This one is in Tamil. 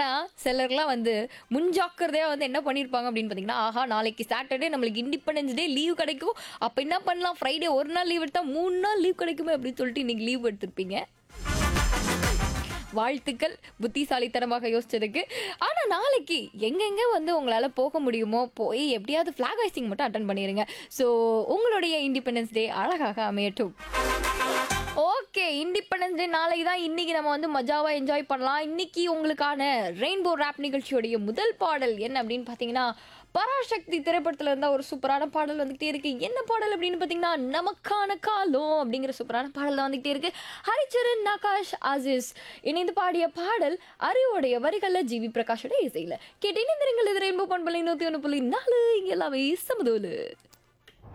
ஆனா சிலர்லாம் வந்து முன்ஜாக்கிரதையா வந்து என்ன பண்ணிருப்பாங்க அப்படின்னு பாத்தீங்கன்னா ஆஹா நாளைக்கு சாட்டர்டே நம்மளுக்கு இண்டிபெண்டன்ஸ் டே லீவ் கிடைக்கும் அப்ப என்ன பண்ணலாம் ஃப்ரைடே ஒரு நாள் லீவ் எடுத்தா மூணு நாள் லீவ் கிடைக்குமே அப்படின்னு சொல்லிட்டு இன்னைக்கு லீவ் எடுத்திருப்பீங்க வாழ்த்துக்கள் புத்திசாலித்தனமாக யோசிச்சதுக்கு ஆனா நாளைக்கு எங்கெங்க வந்து உங்களால போக முடியுமோ போய் எப்படியாவது ஃபிளாக் ஹைசிங் மட்டும் அட்டன் பண்ணிருங்க ஸோ உங்களுடைய இண்டிபெண்டன்ஸ் டே அழகாக அமையட்டும் ஓகே இண்டிபெண்டன்ஸ் டே நாளைக்கு தான் இன்னைக்கு நம்ம வந்து மஜாவா என்ஜாய் பண்ணலாம் இன்னைக்கு உங்களுக்கான ரெயின்போ ரேப் நிகழ்ச்சியோடைய முதல் பாடல் என்ன அப்படின்னு பார்த்தீங்கன்னா பராசக்தி திரைப்படத்துல இருந்தா ஒரு சூப்பரான பாடல் வந்துகிட்டே இருக்கு என்ன பாடல் அப்படின்னு பார்த்தீங்கன்னா நமக்கான காலம் அப்படிங்கிற சூப்பரான பாடல் தான் வந்துகிட்டே இருக்கு ஹரிச்சரன் நகாஷ் ஆசிஸ் இணைந்து பாடிய பாடல் அறிவோடைய வரிகள்ல ஜிவி பிரகாஷோட இசையில கேட்டு இணைந்திருங்கள் இது ரெயின்போ பண்பலை நூத்தி ஒன்று புள்ளி நாலு இங்க எல்லாமே சமதோலு